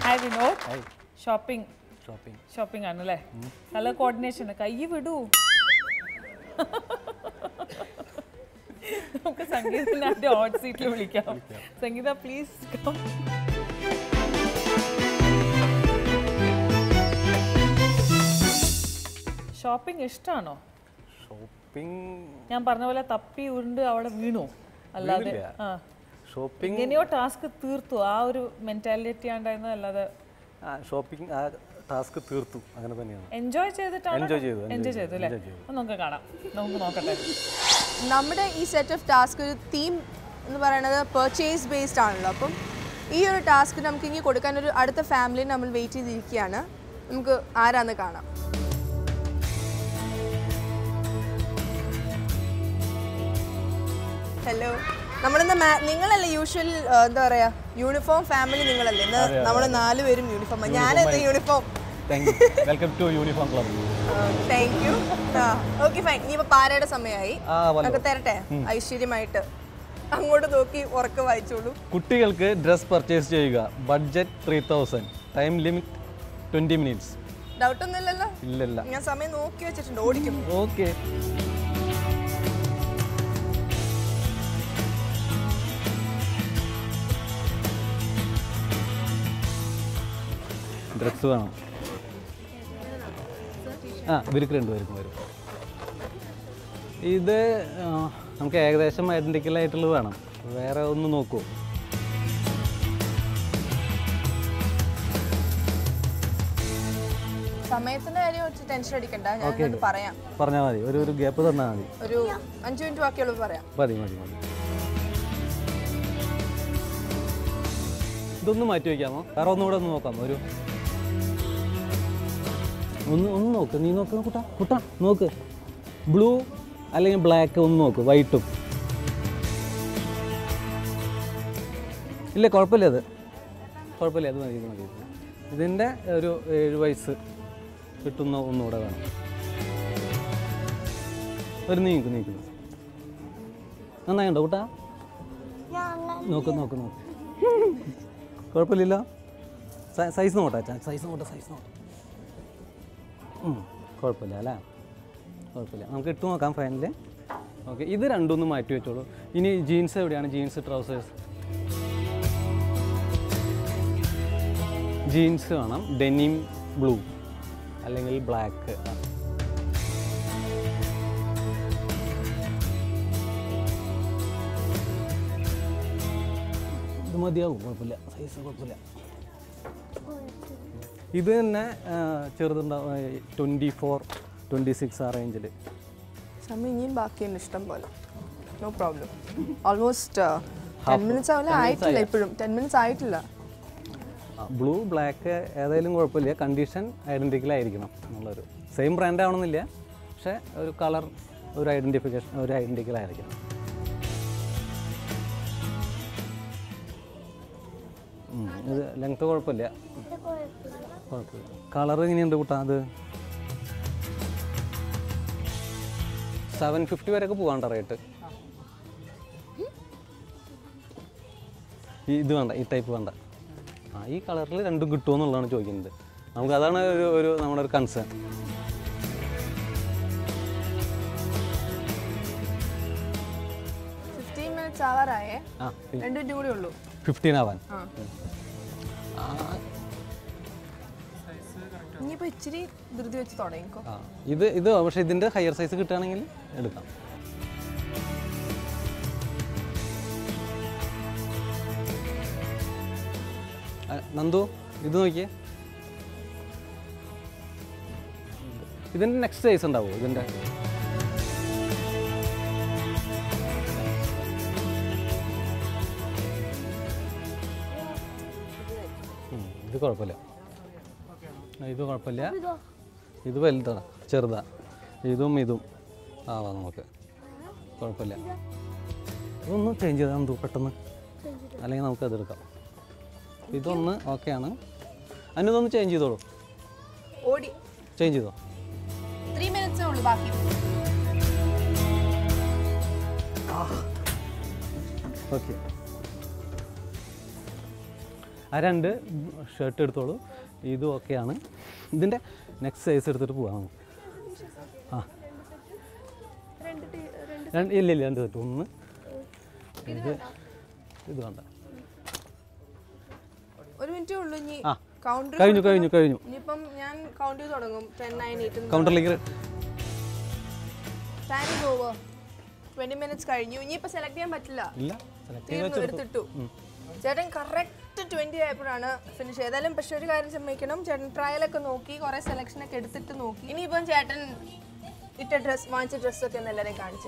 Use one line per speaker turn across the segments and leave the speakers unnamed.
Hi Vinod
hi
shopping
shopping
shopping ആണല്ലേ നല്ല coordination കൈ വിടൂ നമുക്ക് സംഗീതത്തിന്റെ ആദ്യം ഹോട്ട് സീറ്റിൽ വിളിക്കാം സംഗീത പ്ലീസ് ഷോപ്പിംഗ് ഇഷ്ടമാണോ
ഷോപ്പിംഗ്
ഞാൻ പറഞ്ഞ പോലെ തപ്പി ഉരുണ്ട് അവിടെ വീണു അല്ലാതെ
വീണില്ല.
ആ
ഷോപ്പിംഗ്
എങ്ങനെയോ ടാസ്ക് തീർത്തു ആ ഒരു മെന്റാലിറ്റി ആണ്ടായിരുന്നു അല്ലാതെ
ഷോപ്പിംഗ് ആ ടാസ്ക് തീർത്തു അങ്ങനെ തന്നെയാണ്
എൻജോയ് ചെയ്തിട്ടാണ്
Enjoy ചെയ്തു, enjoy
എൻജോയ്
ചെയ്തു,
ചെയ്തു അല്ലേ
enjoy ചെയ്തു.
അപ്പൊ നമുക്ക് കാണാം നമുക്ക് നോക്കട്ടെ
നമ്മുടെ ഈ സെറ്റ് ഓഫ് ടാസ്ക് ഒരു തീം എന്ന് പറയുന്നത് പെർച്ചേസ് ബേസ്ഡ് ആണല്ലോ അപ്പം ഈ ഒരു ടാസ്ക് നമുക്ക് ഇനി കൊടുക്കാൻ ഒരു അടുത്ത ഫാമിലി നമ്മൾ വെയിറ്റ് ചെയ്തിരിക്കുകയാണ് നമുക്ക് ആരാന്ന് കാണാം ഹലോ നമ്മളിന്ന് മാ- നിങ്ങളല്ലേ യൂഷ്വൽ എന്താ പറയാ യൂണിഫോം ഫാമിലി നിങ്ങളല്ലേ ഇന്ന് നമ്മൾ നാലുപേരും യൂണിഫോം ഞാനെന്ത് uniform
thank you welcome to uniform club
thank you ആ ഓക്കെ ഫൈൻ ഇനിയിപ്പോൾ പാരയുടെ സമയമായി
ആ വല്ലോ
നമുക്ക് തരട്ടെ ഐശ്വര്യമായിട്ട് അങ്ങോട്ട് നോക്കി ഉറക്കെ വായിച്ചോളൂ
കുട്ടികൾക്ക് ഡ്രസ് പർച്ചേസ് ചെയ്യുക budget three thousand time limit twenty minutes
ഡൗട്ടൊന്നുമില്ലല്ലോ
ഇല്ലല്ല
ഞാൻ സമയം നോക്കി വെച്ചിട്ടുണ്ട് ഓടിക്കും
ഓക്കെ ഡ്രസ്സ് വേണം ആ ഇവർക്ക് രണ്ടുപേർക്കും വരും ഇത് ആ, നമുക്ക് ഏകദേശം ഐഡൻറ്റിക്കൽ ആയിട്ടുള്ളത് വേണം വേറെ ഒന്ന് നോക്കൂ
സമയത്തിന്റെ കാര്യം വെച്ച് ടെൻഷൻ അടിക്കണ്ട ഞാൻ ഇങ്ങോട്ട് പറയാം
പറഞ്ഞാൽ മതി ഒരു ഒരു ഗ്യാപ്പ് തന്നാൽ മതി
ഒരു അഞ്ചു മിനിറ്റ് ബാക്കിയുള്ളത് പറയാം
മതി മതി മതി ഇതൊന്ന് മാറ്റി വയ്ക്കാമോ വേറെ ഒന്നുകൂടെ ഒന്ന് നോക്കാമോ ഒരു ഒന്ന് ഒന്ന് നോക്ക് നീ നോക്ക് കുട്ടാ കുട്ടാ നോക്ക് ബ്ലൂ അല്ലെങ്കിൽ ബ്ലാക്ക് ഒന്ന് നോക്ക് വൈറ്റും ഇല്ല കുഴപ്പമില്ല അത് കുഴപ്പമില്ല അത് മതി ഇത് മതി ഇതിൻ്റെ ഒരു ഏഴ് വയസ്സ് കിട്ടുന്ന ഒന്നുകൂടെ വേണം ഒരു നീക്ക് നീക്കുന്നു നന്നായുണ്ടോ കൂട്ടാ നോക്ക് നോക്ക് നോക്ക് കുഴപ്പമില്ലല്ലോ സൈസ് നോട്ടാ സൈസ് നോട്ടെ സൈസ് നോട്ടെ ഉം, കുഴപ്പമില്ല അല്ലേ കുഴപ്പമില്ല നമുക്ക് ഇട്ട് നോക്കാം ഫൈനല് ഓക്കെ ഇത് രണ്ടൊന്നും മാറ്റി വെച്ചോളൂ ഇനി ജീൻസ് എവിടെയാണ് ജീൻസ് ട്രൗസേഴ്സ് ജീൻസ് വേണം ഡെനിം ബ്ലൂ അല്ലെങ്കിൽ ബ്ലാക്ക് ഇത് മതിയാവും കുഴപ്പമില്ല സൈസ് കുഴപ്പമില്ല ഇത് തന്നെ ആ, ചെറുതുണ്ടാവും ട്വൻറ്റി ഫോർ ട്വൻറ്റി സിക്സ് ആ റേഞ്ചിൽ
സമയം ഇനിയും ബാക്കിയുണ്ട് ഇഷ്ടം പോലെ no problem almost ten minutes ആവില്ല ആയിട്ടില്ല ഇപ്പോഴും ടെൻ മിനിറ്റ്സ് ആയിട്ടില്ല
ബ്ലൂ ബ്ലാക്ക് ഏതായാലും കുഴപ്പമില്ല കണ്ടീഷൻ ഐഡൻറ്റിക്കൽ ആയിരിക്കണം എന്നുള്ളൊരു സെയിം ബ്രാൻഡ് ആവണമെന്നില്ല പക്ഷേ ഒരു കളർ ഒരു ഐഡൻറ്റിഫിക്കേഷൻ ഒരു ഐഡൻറ്റിക്കൽ ആയിരിക്കണം ഉം, ഇത് ലെങ്ത്ത് കുഴപ്പമില്ല കുഴപ്പമില്ല കളർ എങ്ങനെയുണ്ട് കൂട്ടാ അത് സെവൻ ഫിഫ്റ്റി വരെയൊക്കെ പോകാണ്ട റേറ്റ് ഈ ഇത് വേണ്ട ഈ ടൈപ്പ് വേണ്ട ആ ഈ കളറിൽ രണ്ടും കിട്ടുമോ എന്നുള്ളതാണ് ചോദിക്കുന്നത് നമുക്ക് അതാണ് ഒരു ഒരു നമ്മുടെ ഒരു കൺസേൺ
ഫിഫ്റ്റീൻ മിനിറ്റ്സ് ആവാറായേ
ആ
രണ്ടു മിനിറ്റ് കൂടി ഉള്ളൂ
ഫിഫ്റ്റീൻ ആവാൻ
ആ ഇനിയിപ്പോ ഇച്ചിരി ധൃതി വെച്ച് തുടങ്ങിക്കോ
ആ ഇത് ഇത് പക്ഷേ ഇതിൻ്റെ ഹയർ സൈസ് കിട്ടുകയാണെങ്കിൽ എടുക്കാം ആ, നന്ദു ഇത് നോക്കിയേ ഇതിൻ്റെ നെക്സ്റ്റ് സൈസ് ഉണ്ടാവുമോ ഇതിൻ്റെ ഉം, ഇത് കുഴപ്പമില്ല ആ, ഇത് കുഴപ്പമില്ല ഇത് വലുതാണ് ചെറുതാ ഇതും ഇതും ആവാം നമുക്ക് കുഴപ്പമില്ല ഇതൊന്ന് ചേഞ്ച് ചെയ്താൽ എന്തോ പെട്ടെന്ന് അല്ലെങ്കിൽ നമുക്ക് അതെടുക്കാം ഇതൊന്ന് ഓക്കെയാണ് അതിനൊന്ന് ചേഞ്ച് ചെയ്തോളൂ
ഓടി
ചേഞ്ച് ചെയ്തോ
ത്രീ മിനിറ്റ്സേ ഉള്ളൂ ബാക്കി
ഓക്കെ ആ രണ്ട് ഷർട്ട് എടുത്തോളൂ ഇതും ഓക്കെയാണ് ഇതിൻ്റെ നെക്സ്റ്റ് സൈസ് എടുത്തിട്ട് പോവാം നമുക്ക് ആ രണ്ട് ഇല്ല ഇല്ല രണ്ട് സെറ്റ് ഒന്ന് ഇത് ഇത് വേണ്ട
ഒരു മിനിറ്റേ ഉള്ളൂ ഇനി
ആ.
കൗണ്ടർ
കഴിഞ്ഞു കഴിഞ്ഞു കഴിഞ്ഞു
ഇനിയിപ്പം ഞാൻ കൗണ്ട് ചെയ്ത് തുടങ്ങും ടെൻ നയൻ എയ്റ്റ്
കൗണ്ടറിലേക്ക്
time is over twenty minutes കഴിഞ്ഞു ഇനിയിപ്പോൾ സെലക്ട് ചെയ്യാൻ പറ്റില്ല
ഇല്ല സെലക്ട് ചെയ്ത്
തീർന്നു
വെച്ചെടുത്തു
എടുത്തിട്ടു ചേട്ടൻ കറക്റ്റ് ട്വന്റി ആയപ്പോഴാണ് ഫിനിഷ് ചെയ്താലും പക്ഷെ ഒരു കാര്യം സമ്മതിക്കണം ചേട്ടൻ ട്രയലൊക്കെ നോക്കി കുറെ സെലക്ഷൻ ഒക്കെ എടുത്തിട്ട് നോക്കി ഇനിയിപ്പം ചേട്ടൻ ഇട്ട ഡ്രസ് വാങ്ങിച്ച ഡ്രസ്സൊക്കെ ഒന്ന് എല്ലാവരെയും കാണിച്ചേ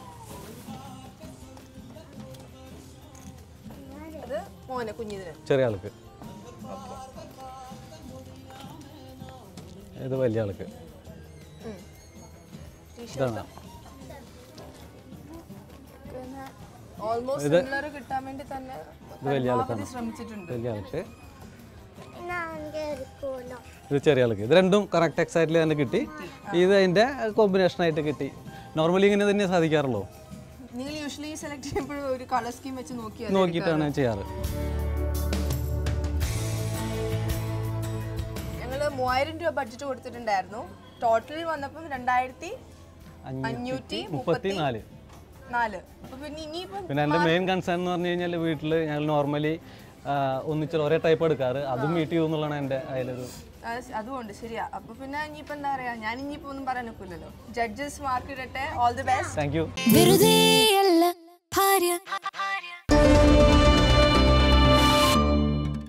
അത് മോനെ കുഞ്ഞിതിന്
ചെറിയ ആൾക്ക് ഇത് വലിയ ആൾക്ക് ഇതാണ്
ഓൾമോസ്റ്റ് സിമിലർ കിട്ടാൻ വേണ്ടി തന്നെ
വലിയ
പരമാവധി ശ്രമിച്ചിട്ടുണ്ട്
വലിയ ആൾക്ക് ഇത് ചെറിയ ആൾക്ക് ഇത് രണ്ടും കറക്റ്റ് എക്സാക്ട്ലി തന്നെ കിട്ടി ഇത് അതിൻ്റെ കോമ്പിനേഷൻ ആയിട്ട് കിട്ടി നോർമലി ഇങ്ങനെ തന്നെ സാധിക്കാറുള്ളൂ
നിങ്ങൾ യൂഷ്വലി സെലക്ട് ചെയ്യുമ്പോഴും ഒരു കളർ സ്കീം വെച്ച് നോക്കിയാൽ
നോക്കിയിട്ടാണ് ചെയ്യാറ്
ഞങ്ങൾ മൂവായിരം രൂപ ബഡ്ജറ്റ് കൊടുത്തിട്ടുണ്ടായിരുന്നു ടോട്ടൽ വന്നപ്പം രണ്ടായിരത്തി അഞ്ഞൂറ്റി
മുപ്പത്തി നാല്
നാല് അപ്പൊ പിന്നെ ഇനിയിപ്പം
പിന്നെ എൻ്റെ മെയിൻ കൺസേൺ എന്ന് പറഞ്ഞു കഴിഞ്ഞാൽ വീട്ടിൽ ഞങ്ങൾ നോർമലി ഒന്നിച്ച് ഒരേ ടൈപ്പ് എടുക്കാറ് അതും മീറ്റ് ചെയ്തു എന്നുള്ളതാണ് എൻ്റെ അതിലൊരു
അത് അതുകൊണ്ട് ശരിയാ അപ്പൊ പിന്നെ ഇനിയിപ്പോ എന്താ പറയാ ഞാൻ ഇനിയിപ്പോ ഒന്നും പറയാൻ നിൽക്കില്ലല്ലോ ജഡ്ജസ് മാർക്ക് ഇടട്ടെ all the best
thank you
വെറുതെയല്ല ഭാര്യ